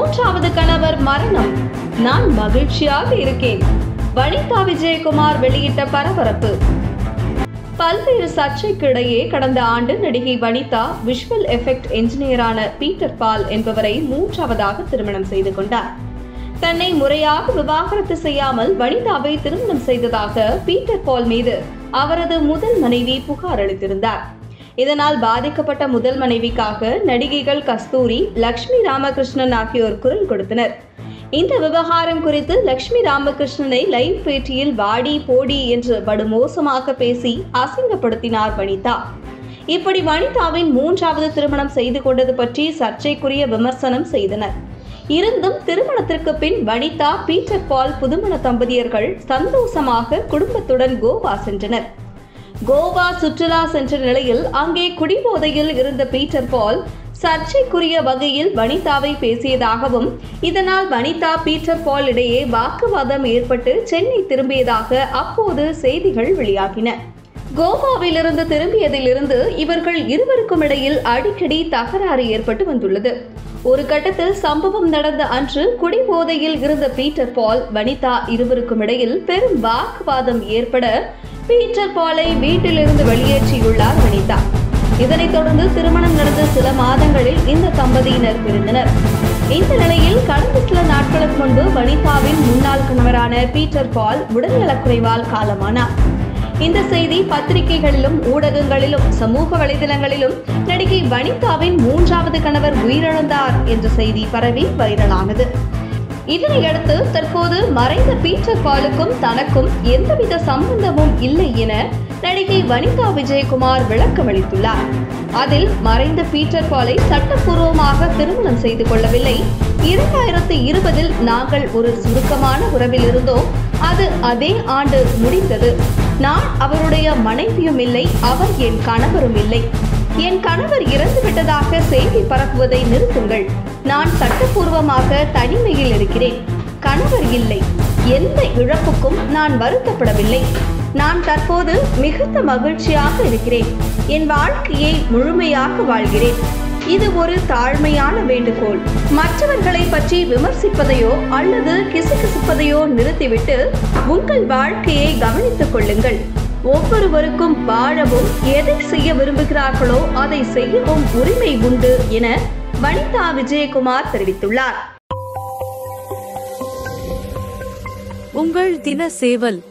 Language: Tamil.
மூன்றாவது கணவர் மரணம் நான் மகிழ்ச்சியாக இருக்கேன் வனிதா விஜயகுமார் வெளியிட்ட பரபரப்பு பல்வேறு சர்ச்சைக்கிடையே கடந்த ஆண்டு நடிகை வனிதா விஷுவல் எஃபெக்ட் என்ஜினியரான பீட்டர் பால் என்பவரை மூன்றாவதாக திருமணம் செய்து கொண்டார் தன்னை முறையாக விவாகரத்து செய்யாமல் வனிதாவை திருமணம் செய்ததாக பீட்டர் பால் மீது அவரது முதல் மனைவி புகார் அளித்திருந்தார் இதனால் பாதிக்கப்பட்ட முதல் மனைவிக்காக நடிகைகள் கஸ்தூரி லக்ஷ்மி ராமகிருஷ்ணன் ஆகியோர் குரல் கொடுத்தனர் இந்த விவகாரம் குறித்து லக்ஷ்மி ராமகிருஷ்ணனை லைவ் பேட்டியில் வாடி போடி என்று படுமோசமாக பேசி அசிங்கப்படுத்தினார் வனிதா இப்படி வனிதாவின் மூன்றாவது திருமணம் செய்து கொண்டது பற்றி சர்ச்சைக்குரிய விமர்சனம் செய்தனர் இருந்தும் திருமணத்திற்கு பின் வனிதா பீட்டர் பால் புதுமண தம்பதியர்கள் சந்தோஷமாக குடும்பத்துடன் கோவா சென்றனர் கோவா சுற்றுலா சென்ற நிலையில் அங்கே குடிபோதையில் இருந்த பீட்டர் பால் சர்ச்சைக்குரிய வகையில் வனிதாவை பேசியதாகவும் இதனால் வனிதா பீட்டர் பால் இடையே வாக்குவாதம் ஏற்பட்டு சென்னை திரும்பியதாக அப்போது செய்திகள் வெளியாகின கோவாவிலிருந்து திரும்பியதிலிருந்து இவர்கள் இருவருக்கும் இடையில் அடிக்கடி தகராறு ஏற்பட்டு வந்துள்ளது ஒரு கட்டத்தில் சம்பவம் நடந்த அன்று குடிபோதையில் இருந்த பீட்டர் பால் வனிதா இருவருக்கும் இடையில் பெரும் வாக்குவாதம் ஏற்பட பீட்டர் பாலை வீட்டிலிருந்து வெளியேற்றியுள்ளார் வனிதா இதனைத் தொடர்ந்து திருமணம் நடந்த சில மாதங்களில் இந்த தம்பதியினர் பிரிந்தனர் இந்த நிலையில் கடந்த சில நாட்களுக்கு முன்பு வனிதாவின் முன்னாள் கணவரான பீட்டர் பால் உடல்நலக்குறைவால் காலமானார் இந்த செய்தி பத்திரிகைகளிலும் ஊடகங்களிலும் சமூக வலைதளங்களிலும் நடிகை வனிதாவின் மூன்றாவது கணவர் உயிரிழந்தார் என்ற செய்தி பரவி வைரலானது இதனையடுத்து தற்போது மறைந்த பீட்டர் பாலுக்கும் தனக்கும் எந்தவித சம்பந்தமும் இல்லை என நடிகை வனிதா விஜயகுமார் விளக்கமளித்துள்ளார் அதில் மறைந்த பீட்டர் பாலை சட்டப்பூர்வமாக திருமணம் செய்து கொள்ளவில்லை இரண்டாயிரத்தி இருபதில் நாங்கள் ஒரு சுருக்கமான உறவில் இருந்தோம் அது அதே ஆண்டு முடிந்தது நான் அவருடைய மனைவியும் இல்லை அவர் என் கணவரும் இல்லை என் கணவர் இறந்து விட்டதாக செய்தி பரப்புவதை நிறுத்துங்கள் நான் சட்டப்பூர்வமாக தனிமையில் இருக்கிறேன் கணவர் இல்லை எந்த இழப்புக்கும் நான் வருத்தப்படவில்லை நான் தற்போது மிகுந்த மகிழ்ச்சியாக இருக்கிறேன் என் வாழ்க்கையை முழுமையாக வாழ்கிறேன் இது ஒரு தாழ்மையான வேண்டுகோள் மற்றவர்களை பற்றி விமர்சிப்பதையோ அல்லது கிசுகிசுப்பதையோ நிறுத்திவிட்டு உங்கள் வாழ்க்கையை கவனித்துக் கொள்ளுங்கள் ஒவ்வொருவருக்கும் வாழவும் எதை செய்ய விரும்புகிறார்களோ அதை செய்யவும் உரிமை உண்டு என வனிதா விஜயகுமார் தெரிவித்துள்ளார் உங்கள் தின சேவல்